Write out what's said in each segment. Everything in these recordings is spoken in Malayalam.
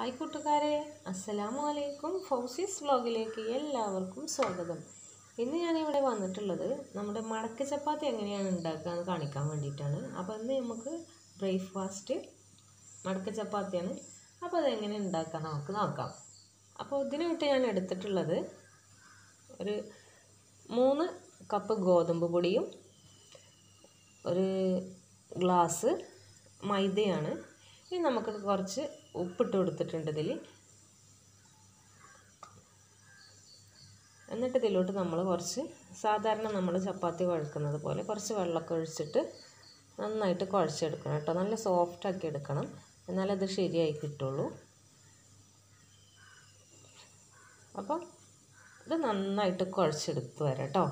ഹായ് കൂട്ടുകാരെ അസ്സലാമു അലൈക്കും ഫൗസീസ് വ്ലോഗിലേക്ക് എല്ലാവർക്കും സ്വാഗതം ഇന്ന് ഞാനിവിടെ വന്നിട്ടുള്ളത് നമ്മുടെ മടക്ക ചപ്പാത്തി എങ്ങനെയാണ് ഉണ്ടാക്കുക എന്ന് കാണിക്കാൻ വേണ്ടിയിട്ടാണ് അപ്പോൾ ഇന്ന് നമുക്ക് ബ്രേക്ക്ഫാസ്റ്റ് മടക്ക ചപ്പാത്തിയാണ് അപ്പോൾ അതെങ്ങനെ ഉണ്ടാക്കാൻ നമുക്ക് നോക്കാം അപ്പോൾ ഇതിന് വേണ്ടി ഞാൻ എടുത്തിട്ടുള്ളത് ഒരു മൂന്ന് കപ്പ് ഗോതമ്പ് പൊടിയും ഒരു ഗ്ലാസ് മൈദയാണ് ഇനി നമുക്ക് കുറച്ച് ഉപ്പിട്ട് കൊടുത്തിട്ടുണ്ട് ഇതിൽ എന്നിട്ട് ഇതിലോട്ട് നമ്മൾ കുറച്ച് സാധാരണ നമ്മൾ ചപ്പാത്തി കുഴക്കുന്നത് പോലെ കുറച്ച് വെള്ളമൊക്കെ ഒഴിച്ചിട്ട് നന്നായിട്ട് കുഴച്ചെടുക്കണം കേട്ടോ നല്ല സോഫ്റ്റാക്കി എടുക്കണം എന്നാലേ അത് ശരിയായി കിട്ടുള്ളൂ അപ്പം ഇത് നന്നായിട്ട് കുഴച്ചെടുത്ത് വരാം കേട്ടോ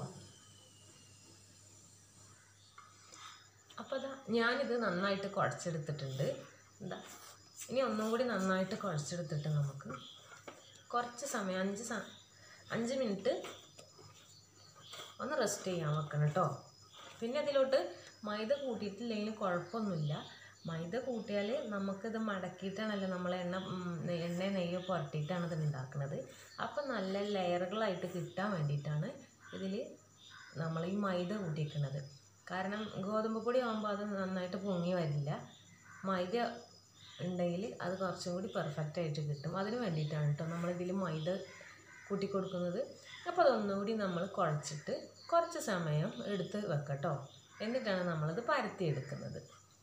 അപ്പോൾ ഇതാ ഞാനിത് നന്നായിട്ട് കുഴച്ചെടുത്തിട്ടുണ്ട് എന്താ ഇനി ഒന്നും കൂടി നന്നായിട്ട് കുഴച്ചെടുത്തിട്ട് നമുക്ക് കുറച്ച് സമയം അഞ്ച് സ അഞ്ച് മിനിറ്റ് ഒന്ന് റെസ്റ്റ് ചെയ്യാൻ വെക്കണം കേട്ടോ പിന്നെ അതിലോട്ട് മൈദ കൂട്ടിയിട്ടില്ലെങ്കിൽ കുഴപ്പമൊന്നുമില്ല മൈദ കൂട്ടിയാൽ നമുക്കിത് മടക്കിയിട്ടാണല്ലോ നമ്മൾ എണ്ണ എണ്ണ നെയ്യോ പുരട്ടിയിട്ടാണ് ഇത് ഉണ്ടാക്കുന്നത് അപ്പം നല്ല ലെയറുകളായിട്ട് കിട്ടാൻ വേണ്ടിയിട്ടാണ് ഇതിൽ നമ്മൾ ഈ മൈദ കൂട്ടിയിരിക്കുന്നത് കാരണം ഗോതമ്പ് പൊടി ആകുമ്പോൾ അത് നന്നായിട്ട് പൊങ്ങി വരില്ല മൈദ ഉണ്ടെങ്കിൽ അത് കുറച്ചും കൂടി പെർഫെക്റ്റ് ആയിട്ട് കിട്ടും അതിന് വേണ്ടിയിട്ടാണ് കേട്ടോ നമ്മളിതിൽ മൈദ കൂട്ടി കൊടുക്കുന്നത് അപ്പോൾ അതൊന്നുകൂടി നമ്മൾ കുഴച്ചിട്ട് കുറച്ച് സമയം എടുത്ത് വെക്കട്ടോ എന്നിട്ടാണ് നമ്മളത് പരത്തി എടുക്കുന്നത്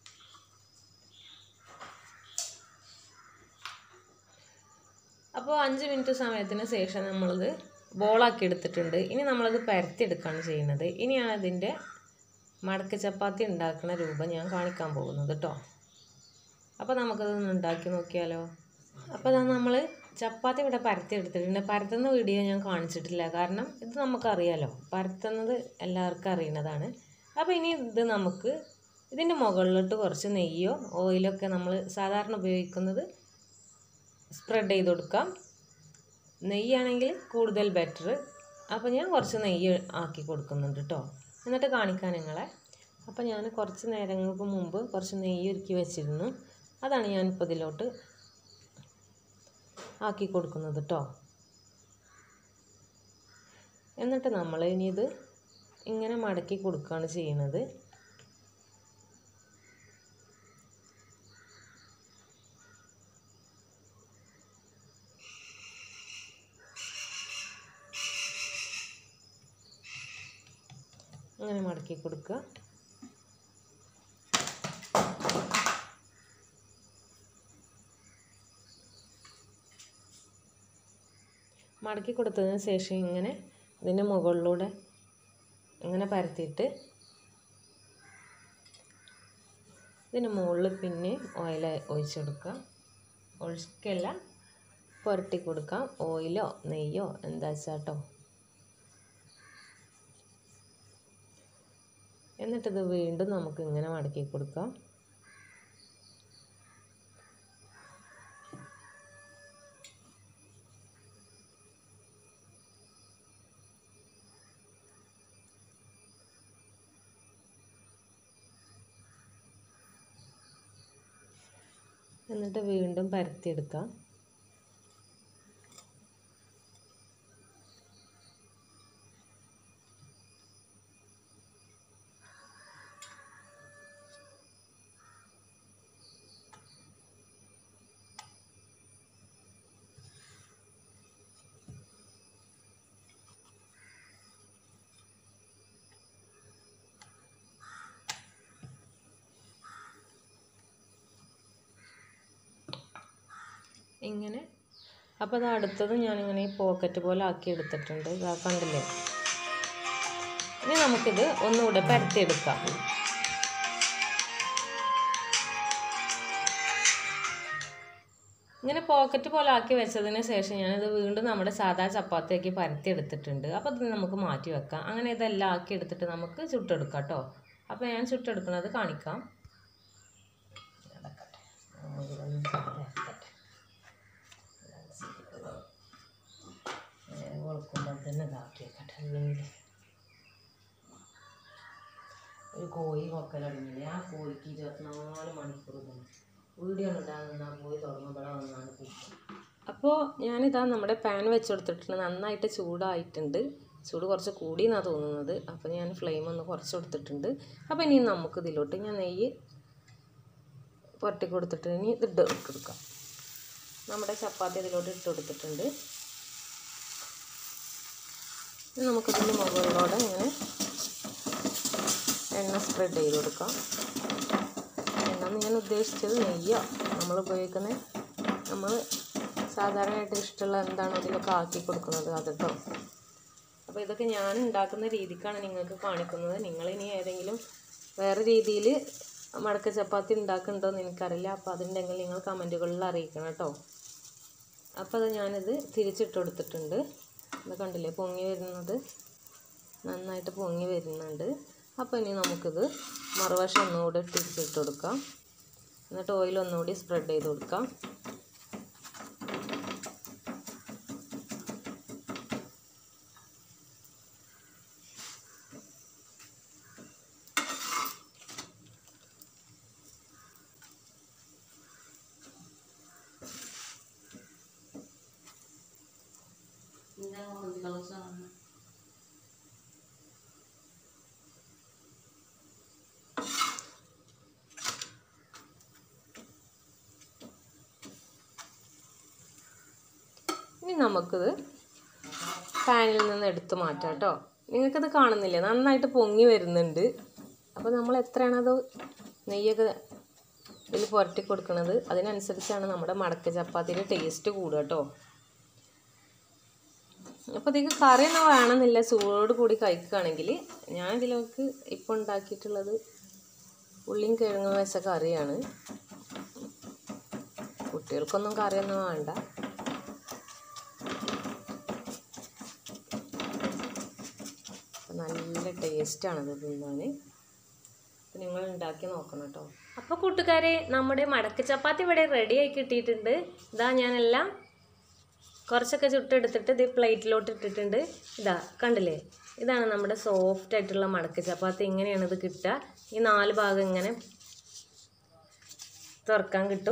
അപ്പോൾ അഞ്ച് മിനിറ്റ് സമയത്തിന് ശേഷം നമ്മളത് ബോളാക്കി എടുത്തിട്ടുണ്ട് ഇനി നമ്മളത് പരത്തിയെടുക്കുകയാണ് ചെയ്യുന്നത് ഇനിയാണ് അതിൻ്റെ മടക്ക് ചപ്പാത്തി ഉണ്ടാക്കുന്ന രൂപം ഞാൻ കാണിക്കാൻ പോകുന്നത് കേട്ടോ അപ്പോൾ നമുക്കതൊന്ന് ഉണ്ടാക്കി നോക്കിയാലോ അപ്പോൾ അതാ നമ്മൾ ചപ്പാത്തി ഇവിടെ പരത്തി എടുത്തിട്ടുണ്ട് പരത്തുന്ന വീഡിയോ ഞാൻ കാണിച്ചിട്ടില്ല കാരണം ഇത് നമുക്കറിയാലോ പരത്തുന്നത് എല്ലാവർക്കും അറിയുന്നതാണ് അപ്പോൾ ഇനി ഇത് നമുക്ക് ഇതിൻ്റെ മുകളിലോട്ട് കുറച്ച് നെയ്യോ ഓയിലോ ഒക്കെ നമ്മൾ സാധാരണ ഉപയോഗിക്കുന്നത് സ്പ്രെഡ് ചെയ്ത് കൊടുക്കാം നെയ്യാണെങ്കിൽ കൂടുതൽ ബെറ്റർ അപ്പോൾ ഞാൻ കുറച്ച് നെയ്യ് ആക്കി കൊടുക്കുന്നുണ്ട് കേട്ടോ എന്നിട്ട് കാണിക്കാൻ നിങ്ങളെ അപ്പോൾ ഞാൻ കുറച്ച് നേരങ്ങൾക്ക് മുമ്പ് കുറച്ച് നെയ്യ് ഒരുക്കി വെച്ചിരുന്നു അതാണ് ഞാനിപ്പോൾ ഇതിലോട്ട് ആക്കി കൊടുക്കുന്നത് കേട്ടോ എന്നിട്ട് നമ്മൾ ഇനി ഇത് ഇങ്ങനെ മടക്കി കൊടുക്കുകയാണ് ചെയ്യുന്നത് അങ്ങനെ മടക്കി കൊടുക്കുക മടക്കി കൊടുത്തതിന് ശേഷം ഇങ്ങനെ ഇതിൻ്റെ മുകളിലൂടെ ഇങ്ങനെ പരത്തിയിട്ട് ഇതിന് മുകളിൽ പിന്നെ ഓയിൽ ഒഴിച്ചെടുക്കുക ഒഴിക്കല്ല പുരട്ടി കൊടുക്കാം ഓയിലോ നെയ്യോ എന്താ വെച്ചാട്ടോ എന്നിട്ടിത് വീണ്ടും നമുക്ക് ഇങ്ങനെ മടക്കി കൊടുക്കാം എന്നിട്ട് വീണ്ടും പരത്തിയെടുക്കാം ഇങ്ങനെ അപ്പോൾ അത് അടുത്തത് ഞാനിങ്ങനെ ഈ പോക്കറ്റ് പോലെ ആക്കി എടുത്തിട്ടുണ്ട് ഇതാ കണ്ടില്ലേ ഇനി നമുക്കിത് ഒന്നുകൂടെ പരത്തിയെടുക്കാം ഇങ്ങനെ പോക്കറ്റ് പോലെ ആക്കി വെച്ചതിന് ശേഷം ഞാനിത് വീണ്ടും നമ്മുടെ സാധാ ചപ്പാത്തിയാക്കി പരത്തി എടുത്തിട്ടുണ്ട് അപ്പോൾ ഇത് നമുക്ക് മാറ്റി വെക്കാം അങ്ങനെ ഇതെല്ലാം ആക്കി എടുത്തിട്ട് നമുക്ക് ചുട്ടെടുക്കാം കേട്ടോ അപ്പോൾ ഞാൻ ചുട്ടെടുക്കുന്നത് കാണിക്കാം കൊടുക്കുമ്പോൾ തന്നെ ഇതാക്കി വെക്കട്ടെ അല്ലെങ്കിൽ ഒരു കോഴി കൊക്കലടങ്ങില്ലേ ആ കോഴിക്ക് ഇരുപത്തിനാല് മണിക്കൂർ തന്നെ വീഡിയോ ഉണ്ടാകുന്ന പോയി തുടങ്ങുമ്പോൾ വന്നാണ് കുടിക്കും അപ്പോൾ ഞാനിതാ നമ്മുടെ പാൻ വെച്ച് കൊടുത്തിട്ടുണ്ട് നന്നായിട്ട് ചൂടായിട്ടുണ്ട് ചൂട് കുറച്ച് കൂടി എന്നാണ് തോന്നുന്നത് അപ്പോൾ ഞാൻ ഫ്ലെയിം ഒന്ന് കുറച്ച് കൊടുത്തിട്ടുണ്ട് അപ്പോൾ ഇനി നമുക്ക് ഇതിലോട്ട് ഞാൻ നെയ്യ് പുരട്ടി കൊടുത്തിട്ട് ഇനി ഇത് ഇട്ട് കൊടുക്കാം നമ്മുടെ ചപ്പാത്തി ഇതിലോട്ട് ഇട്ട് കൊടുത്തിട്ടുണ്ട് ഇനി നമുക്കിതിൻ്റെ മുകളിലൂടെ ഇങ്ങനെ എണ്ണ സ്പ്രെഡ് ചെയ്ത് കൊടുക്കാം എണ്ണ എന്ന് ഞാൻ ഉദ്ദേശിച്ചത് നെയ്യോ നമ്മൾ ഉപയോഗിക്കുന്ന നമ്മൾ സാധാരണയായിട്ട് ഇഷ്ടമുള്ള എന്താണോ ഇതിലൊക്കെ ആക്കി കൊടുക്കുന്നത് അതിട്ടോ അപ്പോൾ ഇതൊക്കെ ഞാൻ ഉണ്ടാക്കുന്ന രീതിക്കാണ് നിങ്ങൾക്ക് കാണിക്കുന്നത് നിങ്ങളിനി ഏതെങ്കിലും വേറെ രീതിയിൽ മടക്ക ചപ്പാത്തി ഉണ്ടാക്കുന്നുണ്ടോ എന്ന് എനിക്കറിയില്ല അപ്പോൾ അതുണ്ടെങ്കിൽ നിങ്ങൾ കമൻറ്റുകളിൽ അറിയിക്കണം കേട്ടോ അപ്പോൾ അത് ഞാനിത് തിരിച്ചിട്ട് കൊടുത്തിട്ടുണ്ട് ഇത് കണ്ടില്ലേ പൊങ്ങി വരുന്നത് നന്നായിട്ട് പൊങ്ങി വരുന്നുണ്ട് അപ്പോൾ ഇനി നമുക്കിത് മറുവശം ഒന്നുകൂടി തിരിച്ചിട്ട് കൊടുക്കാം എന്നിട്ട് ഓയിൽ ഒന്നുകൂടി സ്പ്രെഡ് ചെയ്ത് കൊടുക്കാം ഇനി നമുക്കിത് പാനിൽ നിന്ന് എടുത്ത് മാറ്റാം കേട്ടോ നിങ്ങൾക്കത് കാണുന്നില്ലേ നന്നായിട്ട് പൊങ്ങി വരുന്നുണ്ട് അപ്പോൾ നമ്മൾ എത്രയാണത് നെയ്യൊക്കെ ഇതിൽ പുരട്ടി കൊടുക്കുന്നത് അതിനനുസരിച്ചാണ് നമ്മുടെ മടക്ക ചപ്പാത്തിയുടെ ടേസ്റ്റ് കൂടുക കേട്ടോ അപ്പോൾ ഇതിക്ക് കറിയൊന്നും വേണമെന്നില്ല ചൂടോട് കൂടി കഴിക്കുകയാണെങ്കിൽ ഞാൻ ഇതിലേക്ക് ഇപ്പോൾ ഉണ്ടാക്കിയിട്ടുള്ളത് ഉള്ളിയും കിഴങ്ങും വെച്ച കറിയാണ് കുട്ടികൾക്കൊന്നും കറിയൊന്നും വേണ്ട നല്ല ടേസ്റ്റാണത് തിന്നാൻ അപ്പം നിങ്ങൾ ഉണ്ടാക്കി നോക്കണം കേട്ടോ അപ്പോൾ കൂട്ടുകാരെ നമ്മുടെ മടക്ക് ചപ്പാത്തി ഇവിടെ റെഡി ആയി കിട്ടിയിട്ടുണ്ട് ഇതാ ഞാനെല്ലാം കുറച്ചൊക്കെ ചുട്ടെടുത്തിട്ട് ഇത് പ്ലേറ്റിലോട്ട് ഇട്ടിട്ടുണ്ട് ഇതാ കണ്ടില്ലേ ഇതാണ് നമ്മുടെ സോഫ്റ്റ് ആയിട്ടുള്ള മടക്ക് ചപ്പാത്തി ഇങ്ങനെയാണ് ഇത് കിട്ടുക ഈ നാല് ഭാഗം ഇങ്ങനെ തുറക്കാൻ കിട്ടും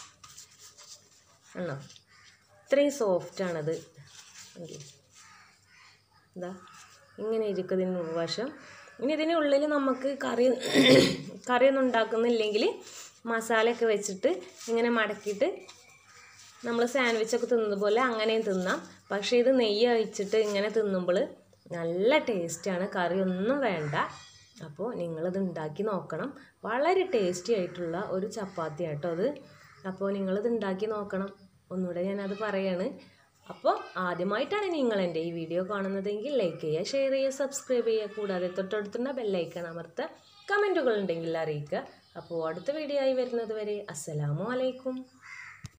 ആണോ ഇത്രയും സോഫ്റ്റാണത് കണ്ടില്ലേ ഇതാ ഇങ്ങനെ ഇരിക്കും ഇതിന് ഉൾവശം ഇനി ഇതിന് ഉള്ളിൽ നമുക്ക് കറി കറിയൊന്നും ഉണ്ടാക്കുന്നില്ലെങ്കിൽ മസാലയൊക്കെ വെച്ചിട്ട് ഇങ്ങനെ മടക്കിയിട്ട് നമ്മൾ സാൻഡ്വിച്ചൊക്കെ തിന്നത് പോലെ അങ്ങനെയും തിന്നാം പക്ഷേ ഇത് നെയ്യ് ഒഴിച്ചിട്ട് ഇങ്ങനെ തിന്നുമ്പോൾ നല്ല ടേസ്റ്റാണ് കറിയൊന്നും വേണ്ട അപ്പോൾ നിങ്ങളിത് ഉണ്ടാക്കി നോക്കണം വളരെ ടേസ്റ്റി ആയിട്ടുള്ള ഒരു ചപ്പാത്തി കേട്ടോ അത് അപ്പോൾ നിങ്ങളിത് ഉണ്ടാക്കി നോക്കണം ഒന്നുകൂടെ ഞാനത് പറയാണ് അപ്പോൾ ആദ്യമായിട്ടാണ് നിങ്ങൾ എൻ്റെ ഈ വീഡിയോ കാണുന്നതെങ്കിൽ ലൈക്ക് ചെയ്യുക ഷെയർ ചെയ്യുക സബ്സ്ക്രൈബ് ചെയ്യുക കൂടാതെ തൊട്ടടുത്തുള്ള ബെല്ലൈക്കൺ അമർത്തുക കമൻറ്റുകൾ ഉണ്ടെങ്കിൽ അറിയിക്കുക അപ്പോൾ അടുത്ത വീഡിയോ ആയി വരുന്നത് വരെ അസ്സലാമു അലൈക്കും